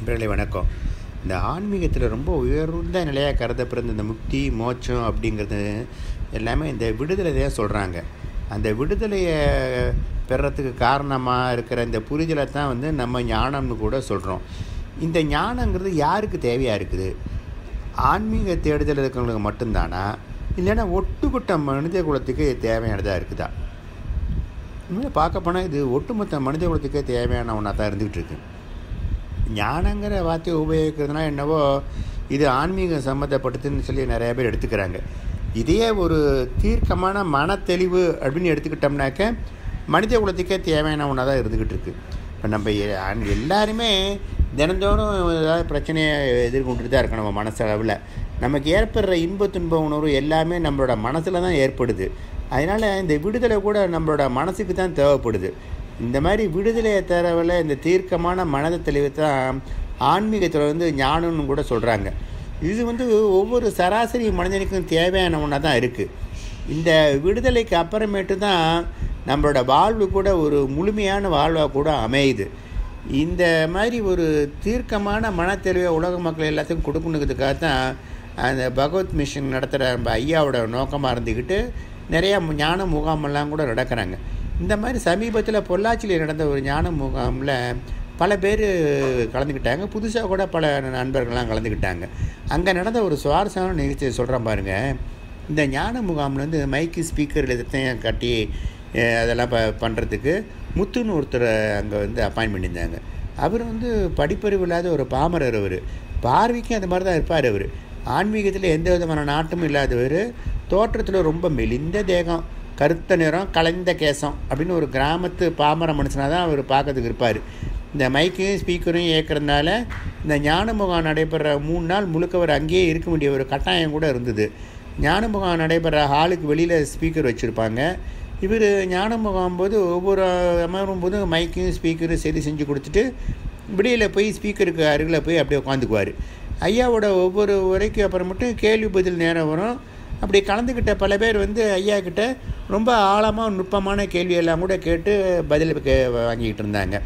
நண்பர்களே வணக்கம் இந்த ஆன்மீகத்தில் ரொம்ப உயர்ந்த நிலையாக கருதப்படுற இந்த முக்தி மோட்சம் அப்படிங்கிறது எல்லாமே இந்த விடுதலை தான் சொல்கிறாங்க அந்த விடுதலையை பெறத்துக்கு காரணமாக இருக்கிற இந்த புரிதலை தான் வந்து நம்ம ஞானம்னு கூட சொல்கிறோம் இந்த ஞானங்கிறது யாருக்கு தேவையாக இருக்குது ஆன்மீக தேடுதல் இருக்கிறவங்களுக்கு மட்டும்தானா இல்லைன்னா ஒட்டுக்கொட்ட மனித குலத்துக்கு தேவையானதாக இருக்குதா உண்மையில் பார்க்க போனால் இது ஒட்டுமொத்த மனித குலத்துக்கே தேவையான ஒன்றா தான் இருந்துகிட்டு இருக்கு ஞானங்கிற வார்த்தையை உபயோகிக்கிறதுனா என்னவோ இது ஆன்மீகம் சம்மந்தப்பட்டதுன்னு சொல்லி நிறைய பேர் எடுத்துக்கிறாங்க இதையே ஒரு தீர்க்கமான மனத்தெளிவு அப்படின்னு எடுத்துக்கிட்டோம்னாக்க மனித குலத்துக்கே தேவையான ஒன்றா தான் இருந்துக்கிட்டு இருக்கு இப்போ நம்ம எ- அன்- எல்லாருமே தினந்தோறும் ஏதாவது பிரச்சனையை எதிர்கொண்டுட்டு தான் இருக்கணும் நம்ம மனசளவில் நமக்கு ஏற்படுற இன்ப துன்ப உணர்வு எல்லாமே நம்மளோட மனசில் தான் ஏற்படுது அதனால் இந்த விடுதலை கூட நம்மளோட மனசுக்கு தான் தேவைப்படுது இந்த மாதிரி விடுதலையை தரவில் இந்த தீர்க்கமான மனத தெளிவு தான் ஆன்மீகத்தில் வந்து ஞானம்னு கூட சொல்கிறாங்க இது வந்து ஒவ்வொரு சராசரி மனிதனுக்கும் தேவையான ஒன்றா தான் இருக்குது இந்த விடுதலைக்கு அப்புறமேட்டு தான் நம்மளோட வாழ்வு கூட ஒரு முழுமையான வாழ்வாக கூட அமையுது இந்த மாதிரி ஒரு தீர்க்கமான மனத்தெளிவை உலக மக்கள் எல்லாத்துக்கும் கொடுக்கணுங்கிறதுக்காக தான் அந்த பகவத் மிஷன் நடத்துகிற நம்ம ஐயாவோட நோக்கமாக இருந்துக்கிட்டு நிறையா ஞான முகாமெல்லாம் கூட நடக்கிறாங்க இந்த மாதிரி சமீபத்தில் பொள்ளாச்சியில் நடந்த ஒரு ஞான முகாமில் பல பேர் கலந்துக்கிட்டாங்க புதுசாக கூட பல நண்பர்கள்லாம் கலந்துக்கிட்டாங்க அங்கே நடந்த ஒரு சுவாரஸ்யமான நிகழ்ச்சியை சொல்கிறேன் பாருங்கள் இந்த ஞான முகாமில் வந்து மைக்கு ஸ்பீக்கர் இதத்தையும் கட்டி அஹ், அதெல்லாம் ப பண்ணுறதுக்கு முத்துன்னு ஒருத்தரை அங்கே வந்து அப்பாயின் பண்ணியிருந்தாங்க அவர் வந்து படிப்பறிவு இல்லாத ஒரு பாமரர் அவர் பார்வைக்கும் அந்த மாதிரி தான் இருப்பார் அவர் ஆன்மீகத்தில் எந்த விதமான நாட்டமும் இல்லாதவர் தோற்றத்தில் ரொம்ப மெலிந்த தேகம் கருத்த நிறம் கலைந்த கேசம் அப்படின்னு ஒரு கிராமத்து பாமர மனுஷனாக தான் அவர் பார்க்கறதுக்கு இருப்பார் இந்த மைக்கையும் ஸ்பீக்கரையும் ஏற்கிறதுனால இந்த ஞான முகாம் நடைபெற மூணு நாள் முழுக்க அவர் அங்கேயே இருக்க வேண்டிய ஒரு கட்டாயம் கூட இருந்தது ஞான முகாம் நடைபெற ஹாலுக்கு வெளியில் ஸ்பீக்கர் வச்சுருப்பாங்க இவர் ஞான முகாம் போது ஒவ்வொரு அமரும் போதும் மைக்கையும் ஸ்பீக்கரும் சரி செஞ்சு கொடுத்துட்டு வெளியில் போய் ஸ்பீக்கருக்கு அருகில் போய் அப்படியே உட்காந்துக்குவார் ஐயாவோட ஒவ்வொரு உரைக்கும் அப்புறம் மட்டும் கேள்வி பதில் நேரம் வரும் அப்படி கலந்துக்கிட்ட பல பேர் வந்து ஐயா கிட்ட ரொம்ப ஆழமாக நுட்பமான கேள்வி எல்லாம் கூட கேட்டு பதில் கே வாங்கிக்கிட்டு இருந்தாங்க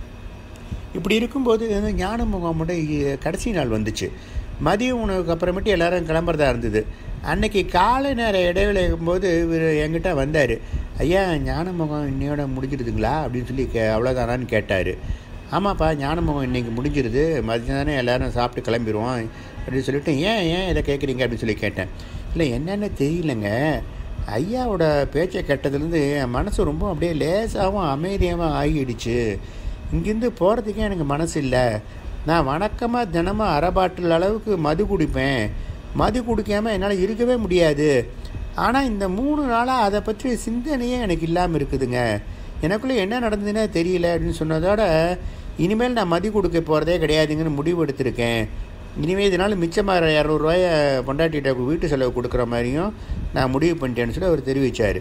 இப்படி இருக்கும்போது இந்த ஞான முகாமோட இ- கடைசி நாள் வந்துச்சு மதிய உணவுக்கு அப்புறமேட்டு எல்லாரும் கிளம்புறதா இருந்தது அன்னைக்கு காலை நேர இடைவேளை போது இவர் என்கிட்ட வந்தார் ஐயா ஞான முகம் இன்னையோட முடிஞ்சிருதுங்களா அப்படின்னு சொல்லி கே அவ்வளோதானான்னு கேட்டார் ஆமாப்பா ஞான முகம் இன்னைக்கு முடிஞ்சிருது மதியம் தானே எல்லாரும் சாப்பிட்டு கிளம்பிடுவோம் அப்படின்னு சொல்லிட்டு ஏன் ஏன் இதை கேட்குறீங்க அப்படின்னு சொல்லி கேட்டேன் இல்லை என்னென்னு தெரியலங்க ஐயாவோட பேச்சை கேட்டதுலேருந்து என் மனசு ரொம்ப அப்படியே லேசாகவும் அமைதியாகவும் ஆகிடுச்சு இங்கேருந்து போகிறதுக்கே எனக்கு மனசு இல்லை நான் வணக்கமாக தினமும் அரை பாட்டில் அளவுக்கு மது குடிப்பேன் மது குடிக்காமல் என்னால் இருக்கவே முடியாது ஆனால் இந்த மூணு நாளாக அதை பற்றி சிந்தனையே எனக்கு இல்லாமல் இருக்குதுங்க எனக்குள்ளே என்ன நடந்ததுன்னே தெரியல அப்படின்னு சொன்னதோட இனிமேல் நான் மதி கொடுக்க போகிறதே கிடையாதுங்கன்னு முடிவு எடுத்திருக்கேன் இனிமேல் இதனால் மிச்சமாக இரநூறுவாய பொண்டாட்டிகிட்ட வீட்டு செலவு கொடுக்குற மாதிரியும் நான் முடிவு பண்ணிட்டேன்னு சொல்லி அவர் தெரிவித்தார்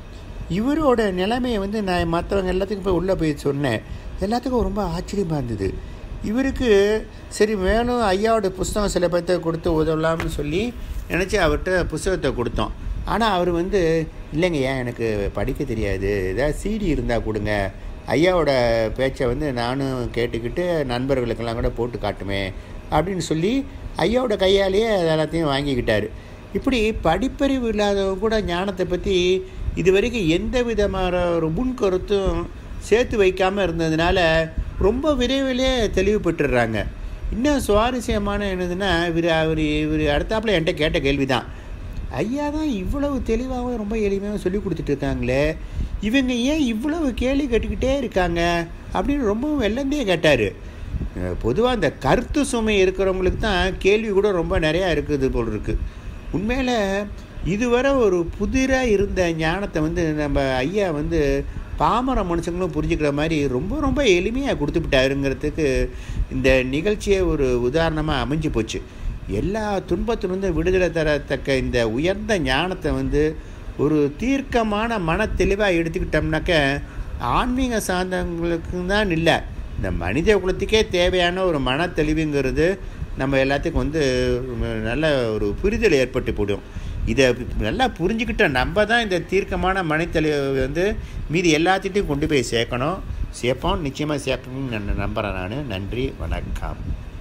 இவரோட நிலைமையை வந்து நான் மற்றவங்க எல்லாத்துக்கும் போய் உள்ளே போய் சொன்னேன் எல்லாத்துக்கும் ரொம்ப ஆச்சரியமாக இருந்தது இவருக்கு சரி வேணும் ஐயாவோட புஸ்தகம் சில பேர்த்த கொடுத்து உதவலாம்னு சொல்லி நினச்சி அவர்கிட்ட புஸ்தகத்தை கொடுத்தோம் ஆனால் அவர் வந்து இல்லைங்க ஏன் எனக்கு படிக்க தெரியாது ஏதாவது சிடி இருந்தால் கொடுங்க ஐயாவோட பேச்சை வந்து நானும் கேட்டுக்கிட்டு நண்பர்களுக்கெல்லாம் கூட போட்டு காட்டுவேன் அப்படின்னு சொல்லி ஐயாவோட கையாலேயே அது எல்லாத்தையும் வாங்கிக்கிட்டாரு இப்படி படிப்பறிவு இல்லாதவங்க கூட ஞானத்தை பற்றி இது வரைக்கும் எந்த விதமான ஒரு முன்கருத்தும் சேர்த்து வைக்காமல் இருந்ததுனால ரொம்ப விரைவிலே தெளிவு பெற்றுடுறாங்க இன்னும் சுவாரஸ்யமான என்னதுன்னா இவர் அவர் இவர் அடுத்தாப்புல என்கிட்ட கேட்ட கேள்வி தான் ஐயா தான் இவ்வளவு தெளிவாகவும் ரொம்ப எளிமையாக சொல்லி கொடுத்துட்டு இருக்காங்களே இவங்க ஏன் இவ்வளவு கேள்வி கேட்டுக்கிட்டே இருக்காங்க அப்படின்னு ரொம்பவும் வெள்ளந்தே கேட்டார் பொதுவாக இந்த கருத்து சுமை இருக்கிறவங்களுக்கு தான் கேள்வி கூட ரொம்ப நிறையா இருக்குது போல் இருக்குது உண்மையில் இதுவரை ஒரு புதிராக இருந்த ஞானத்தை வந்து நம்ம ஐயா வந்து பாமர மனுஷங்களும் புரிஞ்சுக்கிற மாதிரி ரொம்ப ரொம்ப எளிமையாக கொடுத்துவிட்டாருங்கிறதுக்கு இந்த நிகழ்ச்சியே ஒரு உதாரணமாக அமைஞ்சு போச்சு எல்லா துன்பத்திலிருந்து விடுதலை தரத்தக்க இந்த உயர்ந்த ஞானத்தை வந்து ஒரு தீர்க்கமான மன தெளிவாக எடுத்துக்கிட்டோம்னாக்க ஆன்மீக சார்ந்தவங்களுக்கு தான் இல்லை இந்த மனித குலத்துக்கே தேவையான ஒரு மன தெளிவுங்கிறது நம்ம எல்லாத்துக்கும் வந்து நல்ல ஒரு புரிதல் ஏற்பட்டு போடும் இதை நல்லா புரிஞ்சுக்கிட்ட நம்ம தான் இந்த தீர்க்கமான மனத்தெளிவை வந்து மீதி எல்லாத்திட்டையும் கொண்டு போய் சேர்க்கணும் சேர்ப்போம் நிச்சயமாக சேர்ப்போம்னு நான் நம்புகிறேன் நான் நன்றி வணக்கம்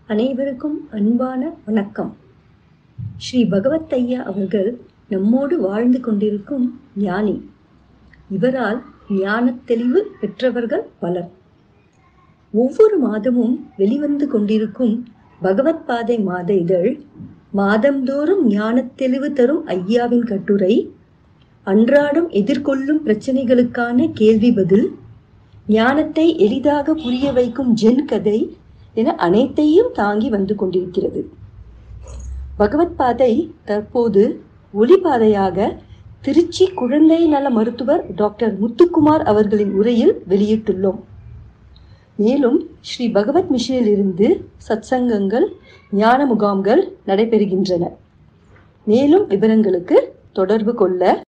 அனைவருக்கும் அன்பான வணக்கம் ஸ்ரீ பகவத் ஐயா அவர்கள் நம்மோடு வாழ்ந்து கொண்டிருக்கும் ஞானி இவரால் ஞானத் தெளிவு பெற்றவர்கள் பலர் ஒவ்வொரு மாதமும் வெளிவந்து கொண்டிருக்கும் பகவத் பாதை மாத இதழ் மாதந்தோறும் ஞானத் தெளிவு தரும் ஐயாவின் கட்டுரை அன்றாடம் எதிர்கொள்ளும் பிரச்சனைகளுக்கான கேள்வி பதில் ஞானத்தை எளிதாக புரிய வைக்கும் ஜென் கதை என அனைத்தையும் தாங்கி வந்து கொண்டிருக்கிறது பகவத் பாதை தற்போது ஒளிபாதையாக திருச்சி குழந்தை நல மருத்துவர் டாக்டர் முத்துக்குமார் அவர்களின் உரையில் வெளியிட்டுள்ளோம் மேலும் ஸ்ரீ பகவத் மிஷனில் இருந்து சத்சங்கங்கள் ஞான முகாம்கள் நடைபெறுகின்றன மேலும் விவரங்களுக்கு தொடர்பு கொள்ள